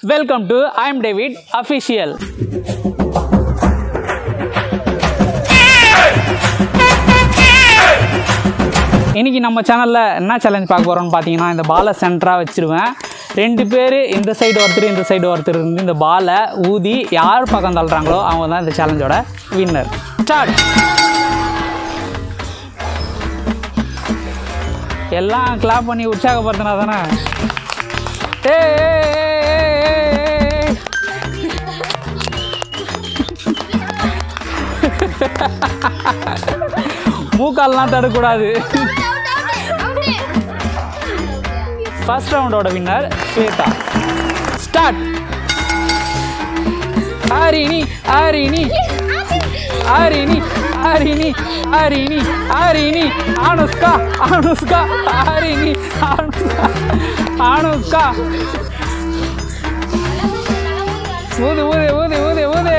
Welcome to I am David official இன்னைக்கு நம்ம சேனலில் என்ன சேலஞ்ச் பார்க்க போகிறோம்னு பார்த்தீங்கன்னா இந்த பாலை சென்டராக வச்சிருவேன் ரெண்டு பேர் இந்த சைடு ஒருத்தர் இந்த சைடு ஒருத்தர் இருந்து இந்த பாலை ஊதி யார் பக்கம் தள்ளுறாங்களோ அவங்க தான் இந்த சேலஞ்சோட வின்னர் ஸ்டார்ட் எல்லாம் கிளாப் பண்ணி உற்சாகப்படுத்தினா தானே ஏய், ஏய், ஏய், ஏய், ஏய், ஏய். மூக்கால்லாம் தடக்கூடாது ஃபர்ஸ்ட் ரவுண்டோட வின்னர் ஸ்வேதா ஸ்டார்ட் ஆரினி ஆரினி ஆரினி ஆரினி ஆரினி ஆரினி அனுஷ்கா அனுஷ்கா ஆரினி அனுஷ்கா அனுஷ்கா ஊது ஊது ஊது ஊது ஊது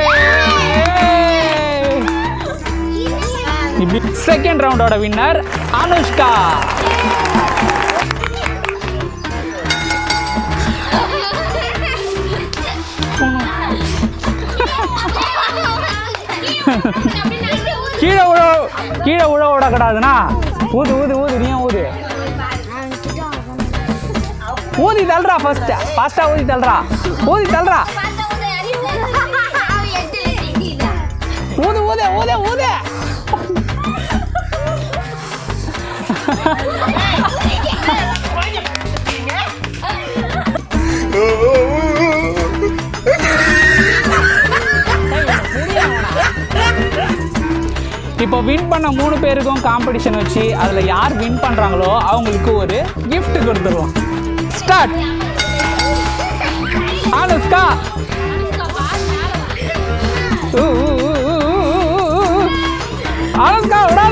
செகண்ட் ரவுண்டோட வின்னர் அனுஷ்கா கீழே உழ கீழே உழ விடக்கூடாதுண்ணா ஊது ஊது ஊது நீயும் ஊது ஊதி தள்ளுறா ஃபர்ஸ்ட் ஃபாஸ்டா ஊதி தள்ளுறா ஊதி தள்ளுறா ஊது ஊது ஊது ஊது இப்போ வின் பண்ண மூணு பேருக்கும் காம்படிஷன் வச்சு அதில் யார் வின் பண்ணுறாங்களோ அவங்களுக்கு ஒரு gift கொடுத்துருவோம் ஸ்டார்ட் அனுஷ்கா ஊ, ஊ, ஊ, ஊ, ஊ, ஊ, ஊ. அனுஷ்கா விடாத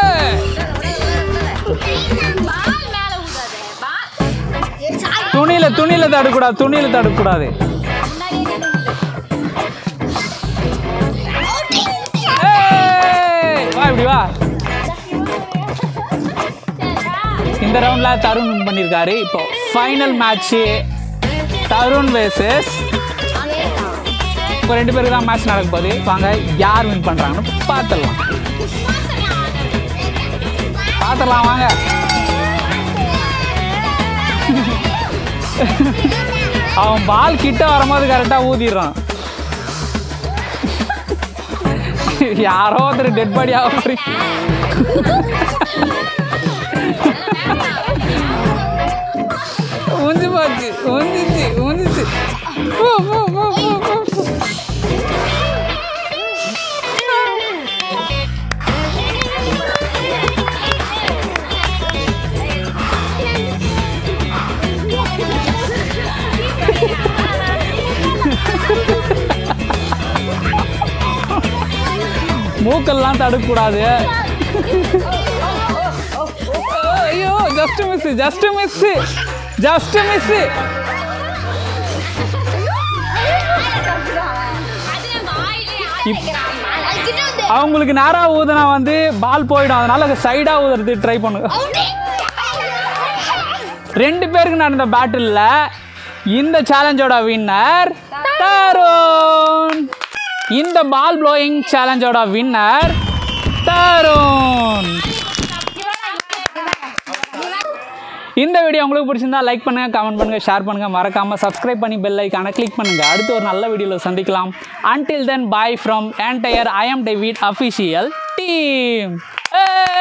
துணியில துணியில தடுக்கூடாது துணியில தடுக்கூடாது ஏய், வா இப்படி வா இந்த ரவுண்ட்ல தருண் வின் பண்ணியிருக்காரு இப்போ ஃபைனல் மேட்ச் தருண் வேர்சஸ் இப்போ ரெண்டு பேருக்கு தான் மேட்ச் நடக்க போகுது வாங்க யார் வின் பண்றாங்கன்னு பார்த்துடலாம் பார்த்துடலாம் வாங்க அவன் பால் கிட்ட வரும்போது கரெக்டாக ஊதிடுறான் யாரோ ஒருத்தர் டெட் பாடி ஆக போறீங்க உந்து போச்சு உந்துச்சு உந்துச்சு போ போ போ போ போ போ. மூக்கெல்லாம் தடுக்கக்கூடாது ஐயோ just miss just miss just miss அவங்களுக்கு நேரா ஊதுனா வந்து பால் போயிடும் அதனால சைடா ஊதுறது ட்ரை பண்ணுங்க ரெண்டு பேருக்கு நடந்த பேட்டில்ல இந்த சேலஞ்சோட வின்னர் தருண் இந்த பால் ப்ளோயிங் சேலஞ்சோட வின்னர் தருண் இந்த வீடியோ உங்களுக்கு பிடிச்சிருந்தா லைக் பண்ணுங்க கமெண்ட் பண்ணுங்க ஷேர் பண்ணுங்க மறக்காம சப்ஸ்கிரைப் பண்ணி பெல் ஐக்கான கிளிக் பண்ணுங்க அடுத்து ஒரு நல்ல வீடியோவில் சந்திக்கலாம் until then bye from entire i am david official team hey!